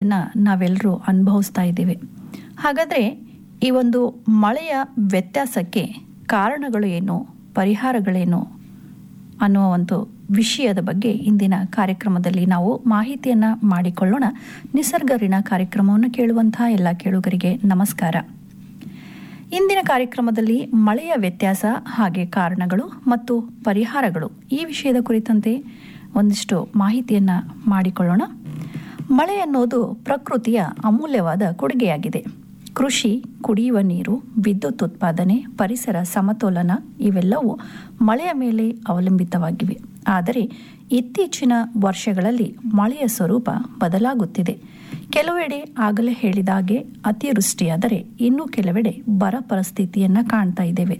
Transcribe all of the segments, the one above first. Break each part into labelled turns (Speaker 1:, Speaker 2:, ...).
Speaker 1: ನ ನಾವೆಲ್ಲರೂ ಅನುಭವಿಸ್ತಾ ಇದ್ದೀವಿ ಹಾಗಾದರೆ ಈ ಒಂದು ಮಳೆಯ ವ್ಯತ್ಯಾಸಕ್ಕೆ ಕಾರಣಗಳು ಏನು ಪರಿಹಾರಗಳೇನು ಅನ್ನುವ ಒಂದು ವಿಷಯದ ಬಗ್ಗೆ ಇಂದಿನ ಕಾರ್ಯಕ್ರಮದಲ್ಲಿ ನಾವು ಮಾಹಿತಿಯನ್ನು ಮಾಡಿಕೊಳ್ಳೋಣ ನಿಸರ್ಗ ಋಣ ಕಾರ್ಯಕ್ರಮವನ್ನು ಕೇಳುವಂತಹ ಎಲ್ಲ ಕೇಳುಗರಿಗೆ ನಮಸ್ಕಾರ ಇಂದಿನ ಕಾರ್ಯಕ್ರಮದಲ್ಲಿ ಮಳೆಯ ವ್ಯತ್ಯಾಸ ಹಾಗೆ ಕಾರಣಗಳು ಮತ್ತು ಪರಿಹಾರಗಳು ಈ ವಿಷಯದ ಕುರಿತಂತೆ ಒಂದಿಷ್ಟು ಮಾಹಿತಿಯನ್ನು ಮಾಡಿಕೊಳ್ಳೋಣ ಮಳೆ ಅನ್ನೋದು ಪ್ರಕೃತಿಯ ಅಮೂಲ್ಯವಾದ ಕೊಡುಗೆಯಾಗಿದೆ ಕೃಷಿ ಕುಡಿಯುವ ನೀರು ವಿದ್ಯುತ್ ಉತ್ಪಾದನೆ ಪರಿಸರ ಸಮತೋಲನ ಇವೆಲ್ಲವೂ ಮಳೆಯ ಮೇಲೆ ಅವಲಂಬಿತವಾಗಿವೆ ಆದರೆ ಇತ್ತೀಚಿನ ವರ್ಷಗಳಲ್ಲಿ ಮಳೆಯ ಸ್ವರೂಪ ಬದಲಾಗುತ್ತಿದೆ ಕೆಲವೆಡೆ ಆಗಲೇ ಹೇಳಿದಾಗೆ ಅತಿವೃಷ್ಟಿಯಾದರೆ ಇನ್ನೂ ಕೆಲವೆಡೆ ಬರ ಪರಿಸ್ಥಿತಿಯನ್ನು ಕಾಣ್ತಾ ಇದ್ದೇವೆ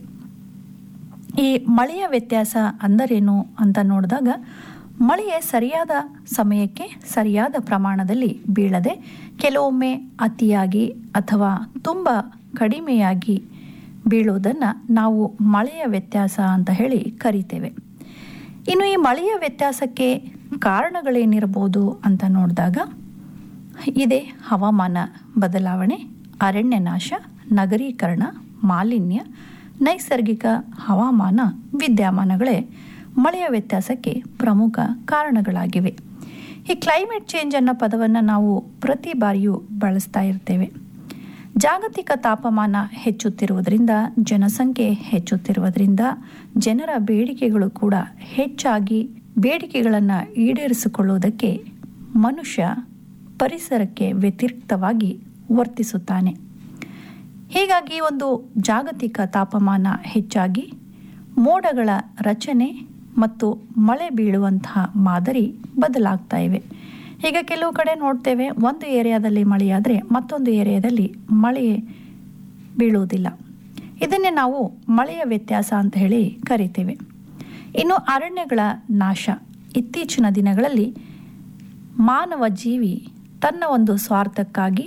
Speaker 1: ಈ ಮಳೆಯ ವ್ಯತ್ಯಾಸ ಅಂದರೇನು ಅಂತ ನೋಡಿದಾಗ ಮಳೆಯೇ ಸರಿಯಾದ ಸಮಯಕ್ಕೆ ಸರಿಯಾದ ಪ್ರಮಾಣದಲ್ಲಿ ಬೀಳದೆ ಕೆಲವೊಮ್ಮೆ ಅತಿಯಾಗಿ ಅಥವಾ ತುಂಬ ಕಡಿಮೆಯಾಗಿ ಬೀಳುವುದನ್ನು ನಾವು ಮಳೆಯ ವ್ಯತ್ಯಾಸ ಅಂತ ಹೇಳಿ ಕರಿತೇವೆ ಇನ್ನು ಈ ಮಳೆಯ ವ್ಯತ್ಯಾಸಕ್ಕೆ ಕಾರಣಗಳೇನಿರಬಹುದು ಅಂತ ನೋಡಿದಾಗ ಇದೆ ಹವಾಮಾನ ಬದಲಾವಣೆ ಅರಣ್ಯ ನಾಶ ನಗರೀಕರಣ ಮಾಲಿನ್ಯ ನೈಸರ್ಗಿಕ ಹವಾಮಾನ ವಿದ್ಯಮಾನಗಳೇ ಮಳೆಯ ವ್ಯತ್ಯಾಸಕ್ಕೆ ಪ್ರಮುಖ ಕಾರಣಗಳಾಗಿವೆ ಈ ಕ್ಲೈಮೇಟ್ ಚೇಂಜ್ ಅನ್ನೋ ಪದವನ್ನು ನಾವು ಪ್ರತಿ ಬಾರಿಯೂ ಬಳಸ್ತಾ ಇರ್ತೇವೆ ಜಾಗತಿಕ ತಾಪಮಾನ ಹೆಚ್ಚುತ್ತಿರುವುದರಿಂದ ಜನಸಂಖ್ಯೆ ಹೆಚ್ಚುತ್ತಿರುವುದರಿಂದ ಜನರ ಬೇಡಿಕೆಗಳು ಕೂಡ ಹೆಚ್ಚಾಗಿ ಬೇಡಿಕೆಗಳನ್ನು ಈಡೇರಿಸಿಕೊಳ್ಳುವುದಕ್ಕೆ ಮನುಷ್ಯ ಪರಿಸರಕ್ಕೆ ವ್ಯತಿರಿಕ್ತವಾಗಿ ವರ್ತಿಸುತ್ತಾನೆ ಹೀಗಾಗಿ ಒಂದು ಜಾಗತಿಕ ತಾಪಮಾನ ಹೆಚ್ಚಾಗಿ ಮೋಡಗಳ ರಚನೆ ಮತ್ತು ಮಳೆ ಬೀಳುವಂತಹ ಮಾದರಿ ಬದಲಾಗ್ತಾ ಇವೆ ಈಗ ಕೆಲವು ಕಡೆ ನೋಡ್ತೇವೆ ಒಂದು ಏರಿಯಾದಲ್ಲಿ ಮಳೆಯಾದರೆ ಮತ್ತೊಂದು ಏರಿಯಾದಲ್ಲಿ ಮಳೆ ಬೀಳುವುದಿಲ್ಲ ಇದನ್ನೇ ನಾವು ಮಳೆಯ ವ್ಯತ್ಯಾಸ ಅಂತ ಹೇಳಿ ಕರಿತೇವೆ ಇನ್ನು ಅರಣ್ಯಗಳ ನಾಶ ಇತ್ತೀಚಿನ ದಿನಗಳಲ್ಲಿ ಮಾನವ ಜೀವಿ ತನ್ನ ಒಂದು ಸ್ವಾರ್ಥಕ್ಕಾಗಿ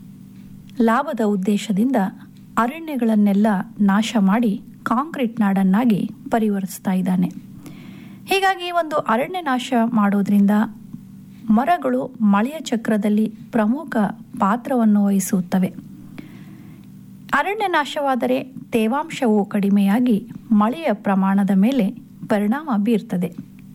Speaker 1: ಲಾಭದ ಉದ್ದೇಶದಿಂದ ಅರಣ್ಯಗಳನ್ನೆಲ್ಲ ನಾಶ ಮಾಡಿ ಕಾಂಕ್ರೀಟ್ ನಾಡನ್ನಾಗಿ ಪರಿವರ್ತಿಸ್ತಾ ಇದ್ದಾನೆ ಹೀಗಾಗಿ ಒಂದು ಅರಣ್ಯ ನಾಶ ಮಾಡೋದ್ರಿಂದ ಮರಗಳು ಮಳೆಯ ಚಕ್ರದಲ್ಲಿ ಪ್ರಮುಖ ಪಾತ್ರವನ್ನು ವಹಿಸುತ್ತವೆ ಅರಣ್ಯ ನಾಶವಾದರೆ ತೇವಾಂಶವು ಕಡಿಮೆಯಾಗಿ ಮಳೆಯ ಪ್ರಮಾಣದ ಮೇಲೆ ಪರಿಣಾಮ ಬೀರ್ತದೆ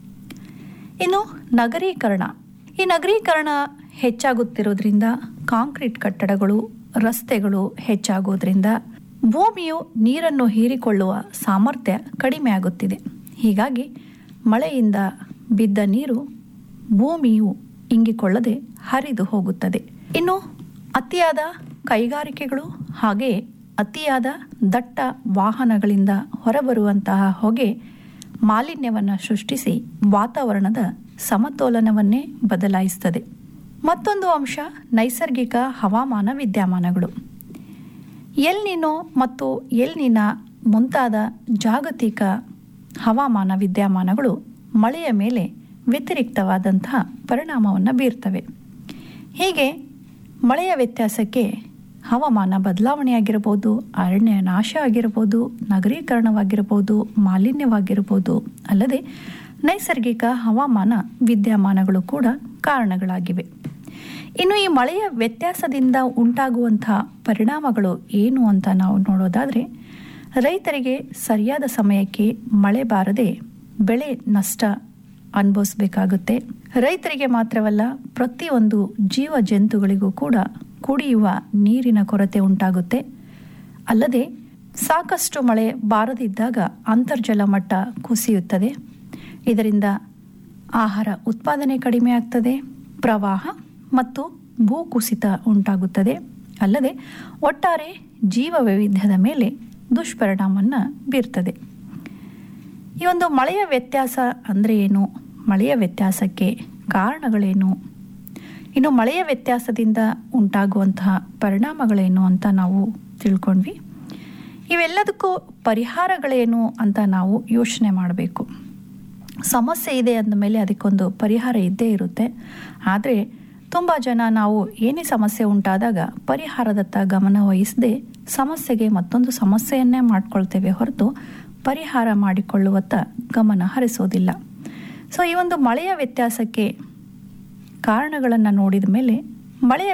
Speaker 1: ಇನ್ನು ನಗರೀಕರಣ ಈ ನಗರೀಕರಣ ಹೆಚ್ಚಾಗುತ್ತಿರೋದ್ರಿಂದ ಕಾಂಕ್ರೀಟ್ ಕಟ್ಟಡಗಳು ರಸ್ತೆಗಳು ಹೆಚ್ಚಾಗೋದ್ರಿಂದ ಭೂಮಿಯು ನೀರನ್ನು ಹೀರಿಕೊಳ್ಳುವ ಸಾಮರ್ಥ್ಯ ಕಡಿಮೆ ಆಗುತ್ತಿದೆ ಹೀಗಾಗಿ ಮಳೆಯಿಂದ ಬಿದ್ದ ನೀರು ಭೂಮಿಯು ಇಂಗಿಕೊಳ್ಳದೆ ಹರಿದು ಹೋಗುತ್ತದೆ ಇನ್ನು ಅತಿಯಾದ ಕೈಗಾರಿಕೆಗಳು ಹಾಗೆ ಅತಿಯಾದ ದಟ್ಟ ವಾಹನಗಳಿಂದ ಹೊರಬರುವಂತಹ ಹೊಗೆ ಮಾಲಿನ್ಯವನ್ನು ಸೃಷ್ಟಿಸಿ ವಾತಾವರಣದ ಸಮತೋಲನವನ್ನೇ ಬದಲಾಯಿಸುತ್ತದೆ ಮತ್ತೊಂದು ಅಂಶ ನೈಸರ್ಗಿಕ ಹವಾಮಾನ ವಿದ್ಯಮಾನಗಳು ಎಲ್ನಿನೋ ಮತ್ತು ಎಲ್ನಿನ ಮುಂತಾದ ಜಾಗತಿಕ ಹವಾಮಾನ ವಿದ್ಯಮಾನಗಳು ಮಳೆಯ ಮೇಲೆ ವ್ಯತಿರಿಕ್ತವಾದಂತಹ ಪರಿಣಾಮವನ್ನು ಬೀರ್ತವೆ ಹೀಗೆ ಮಳೆಯ ವ್ಯತ್ಯಾಸಕ್ಕೆ ಹವಾಮಾನ ಬದಲಾವಣೆಯಾಗಿರ್ಬೋದು ಅರಣ್ಯ ನಾಶ ಆಗಿರ್ಬೋದು ನಗರೀಕರಣವಾಗಿರ್ಬೋದು ಮಾಲಿನ್ಯವಾಗಿರ್ಬೋದು ಅಲ್ಲದೆ ನೈಸರ್ಗಿಕ ಹವಾಮಾನ ವಿದ್ಯಮಾನಗಳು ಕೂಡ ಕಾರಣಗಳಾಗಿವೆ ಇನ್ನು ಈ ಮಳೆಯ ವ್ಯತ್ಯಾಸದಿಂದ ಉಂಟಾಗುವಂಥ ಪರಿಣಾಮಗಳು ಏನು ಅಂತ ನಾವು ನೋಡೋದಾದರೆ ರೈತರಿಗೆ ಸರಿಯಾದ ಸಮಯಕ್ಕೆ ಮಳೆ ಬಾರದೆ ಬೆಳೆ ನಷ್ಟ ಅನುಭವಿಸಬೇಕಾಗುತ್ತೆ ರೈತರಿಗೆ ಮಾತ್ರವಲ್ಲ ಪ್ರತಿಯೊಂದು ಜೀವ ಜಂತುಗಳಿಗೂ ಕೂಡ ಕುಡಿಯುವ ನೀರಿನ ಕೊರತೆ ಉಂಟಾಗುತ್ತೆ ಅಲ್ಲದೆ ಸಾಕಷ್ಟು ಮಳೆ ಬಾರದಿದ್ದಾಗ ಅಂತರ್ಜಲ ಮಟ್ಟ ಕುಸಿಯುತ್ತದೆ ಇದರಿಂದ ಆಹಾರ ಉತ್ಪಾದನೆ ಕಡಿಮೆ ಆಗ್ತದೆ ಪ್ರವಾಹ ಮತ್ತು ಭೂಕುಸಿತ ಉಂಟಾಗುತ್ತದೆ ಅಲ್ಲದೆ ಒಟ್ಟಾರೆ ಜೀವ ವೈವಿಧ್ಯದ ಮೇಲೆ ದುಷ್ಪರಿಣಾಮವನ್ನು ಬೀರ್ತದೆ ಈ ಒಂದು ಮಳೆಯ ವ್ಯತ್ಯಾಸ ಅಂದರೆ ಏನು ಮಳೆಯ ವ್ಯತ್ಯಾಸಕ್ಕೆ ಕಾರಣಗಳೇನು ಇನ್ನು ಮಳೆಯ ವ್ಯತ್ಯಾಸದಿಂದ ಉಂಟಾಗುವಂತಹ ಪರಿಣಾಮಗಳೇನು ಅಂತ ನಾವು ತಿಳ್ಕೊಂಡ್ವಿ ಇವೆಲ್ಲದಕ್ಕೂ ಪರಿಹಾರಗಳೇನು ಅಂತ ನಾವು ಯೋಚನೆ ಮಾಡಬೇಕು ಸಮಸ್ಯೆ ಇದೆ ಅಂದಮೇಲೆ ಅದಕ್ಕೊಂದು ಪರಿಹಾರ ಇದ್ದೇ ಇರುತ್ತೆ ಆದರೆ ತುಂಬ ಜನ ನಾವು ಏನೇ ಸಮಸ್ಯೆ ಉಂಟಾದಾಗ ಪರಿಹಾರದತ್ತ ಗಮನ ವಹಿಸದೆ ಸಮಸ್ಯೆಗೆ ಮತ್ತೊಂದು ಸಮಸ್ಯೆಯನ್ನೇ ಮಾಡ್ಕೊಳ್ತೇವೆ ಹೊರತು ಪರಿಹಾರ ಮಾಡಿಕೊಳ್ಳುವತ್ತ ಗಮನ ಹರಿಸೋದಿಲ್ಲ ಸೊ ಈ ಒಂದು ಮಳೆಯ ವ್ಯತ್ಯಾಸಕ್ಕೆ ಕಾರಣಗಳನ್ನು ನೋಡಿದ ಮೇಲೆ ಮಳೆಯ